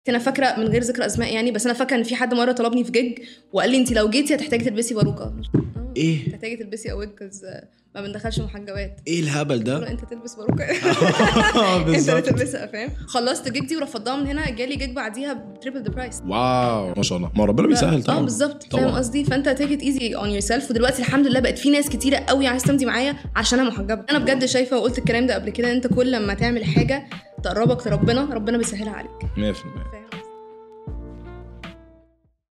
انا فاكره من غير ذكر اسماء يعني بس انا فاكره ان في حد مره طلبني في جيج وقال لي انت لو جيتي هتحتاجي تلبسي باروكه ايه هتحتاجي تلبسي اويج ما بندخلش محجبات ايه الهبل قلت له ده انت تلبس باروكه انت اللي بالظبط تلبسها فاهم خلصت جيج دي ورفضتها من هنا جالي جيج بعديها بتريبل ذا برايس واو ما شاء الله ما ربنا بيسهل طبعا اه بالظبط طبعاً. فاهم قصدي فانت تيك ات ايزي اون يور سيلف ودلوقتي الحمد لله بقت في ناس كتيره قوي عايزه تمضي معايا عشان انا محجبه انا بجد شايفه وقلت الكلام ده قبل كده انت كل لما تعمل حاجه تقربك لربنا ربنا بيسهلها عليك 100%